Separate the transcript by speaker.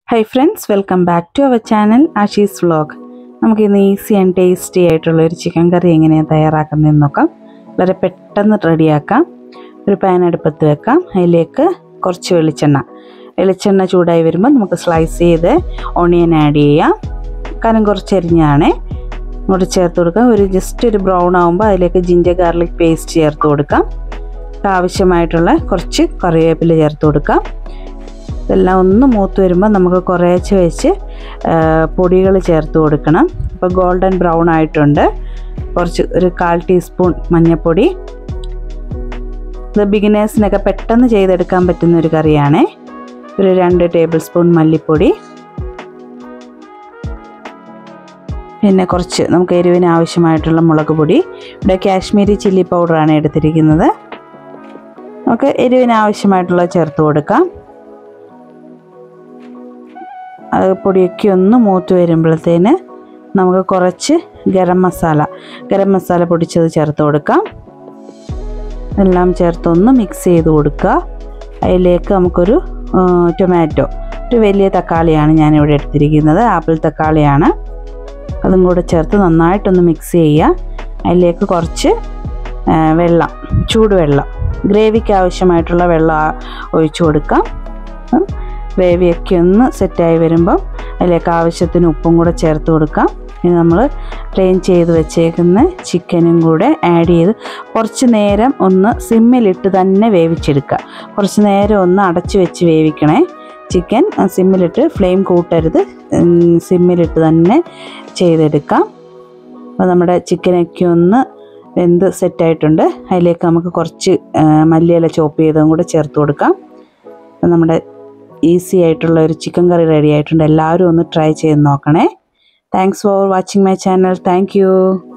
Speaker 1: high friends welcome back to our channel Ashees vlog നമുക്ക് ഇന്ന് easy and tasty ആയിട്ടുള്ള ഒരു ചിക്കൻ കറി എങ്ങനെയാണ് തയ്യാറാക്കുന്നതെന്ന് നോക്കാം വളരെ പെട്ടെന്ന് റെഡിയാക്കാം ഒരു പാൻ അടുപ്പത്ത് വെക്കാം അതിലേക്ക് കുറച്ച് വെളിച്ചെണ്ണ വെളിച്ചെണ്ണ ചൂടായി വരുമ്പോൾ നമുക്ക് സ്ലൈസ് ചെയ്ത് ഓണിയൻ ആഡ് ചെയ്യാം കനം കുറച്ച് അരിഞ്ഞാണ് ഇങ്ങോട്ട് ചേർത്ത് കൊടുക്കാം ഒരു ജസ്റ്റ് ഒരു ബ്രൗൺ ആകുമ്പോൾ അതിലേക്ക് ജിഞ്ചർ ഗാർലിക് പേസ്റ്റ് ചേർത്ത് കൊടുക്കാം ആവശ്യമായിട്ടുള്ള കുറച്ച് കറിവേപ്പില ചേർത്ത് കൊടുക്കാം ഇതെല്ലാം ഒന്ന് മൂത്ത് വരുമ്പോൾ നമുക്ക് കുറേശ്ശെ വെച്ച് പൊടികൾ ചേർത്ത് കൊടുക്കണം ഇപ്പോൾ ഗോൾഡൻ ബ്രൗൺ ആയിട്ടുണ്ട് കുറച്ച് ഒരു കാൽ ടീസ്പൂൺ മഞ്ഞൾപ്പൊടി ഇത് ബിഗിനേഴ്സിനൊക്കെ പെട്ടെന്ന് ചെയ്തെടുക്കാൻ പറ്റുന്ന ഒരു കറിയാണ് ഒരു രണ്ട് ടേബിൾ സ്പൂൺ മല്ലിപ്പൊടി പിന്നെ കുറച്ച് നമുക്ക് എരിവിന് ആവശ്യമായിട്ടുള്ള മുളക് പൊടി ഇവിടെ കാശ്മീരി ചില്ലി പൗഡറാണ് എടുത്തിരിക്കുന്നത് നമുക്ക് എരിവിന് ആവശ്യമായിട്ടുള്ള ചേർത്ത് കൊടുക്കാം അത് പൊടിയൊക്കെ ഒന്ന് മൂത്ത് വരുമ്പോഴത്തേന് നമുക്ക് കുറച്ച് ഗരം മസാല ഗരം മസാല പൊടിച്ചത് ചേർത്ത് കൊടുക്കാം എല്ലാം ചേർത്തൊന്ന് മിക്സ് ചെയ്ത് കൊടുക്കുക അതിലേക്ക് നമുക്കൊരു ടൊമാറ്റോ ഒരു വലിയ തക്കാളിയാണ് ഞാനിവിടെ എടുത്തിരിക്കുന്നത് ആപ്പിൾ തക്കാളിയാണ് അതും കൂടെ ചേർത്ത് നന്നായിട്ടൊന്ന് മിക്സ് ചെയ്യുക അതിലേക്ക് കുറച്ച് വെള്ളം ചൂടുവെള്ളം ഗ്രേവിക്ക് ആവശ്യമായിട്ടുള്ള വെള്ളം ഒഴിച്ചു കൊടുക്കാം ഗ്രേവിയൊക്കെ ഒന്ന് സെറ്റായി വരുമ്പം അതിലേക്ക് ആവശ്യത്തിന് ഉപ്പും കൂടെ ചേർത്ത് കൊടുക്കാം ഇനി നമ്മൾ പ്ലെയിൻ ചെയ്ത് വെച്ചേക്കുന്ന ചിക്കനും കൂടെ ആഡ് ചെയ്ത് കുറച്ച് നേരം ഒന്ന് സിമ്മിലിട്ട് തന്നെ വേവിച്ചെടുക്കുക കുറച്ച് നേരം ഒന്ന് അടച്ചു വെച്ച് വേവിക്കണേ ചിക്കൻ സിമ്മിലിട്ട് ഫ്ലെയിം കൂട്ടരുത് സിമ്മിലിട്ട് തന്നെ ചെയ്തെടുക്കാം അപ്പോൾ നമ്മുടെ ചിക്കനൊക്കെ ഒന്ന് വെന്ത് സെറ്റായിട്ടുണ്ട് അതിലേക്ക് നമുക്ക് കുറച്ച് മല്ലിയില ചോപ്പ് ചെയ്തതും കൂടെ ചേർത്ത് കൊടുക്കാം അപ്പോൾ നമ്മുടെ ഈസി ആയിട്ടുള്ള ഒരു ചിക്കൻ കറി റെഡി ആയിട്ടുണ്ട് എല്ലാവരും ഒന്ന് ട്രൈ ചെയ്ത് നോക്കണേ thanks for watching my channel thank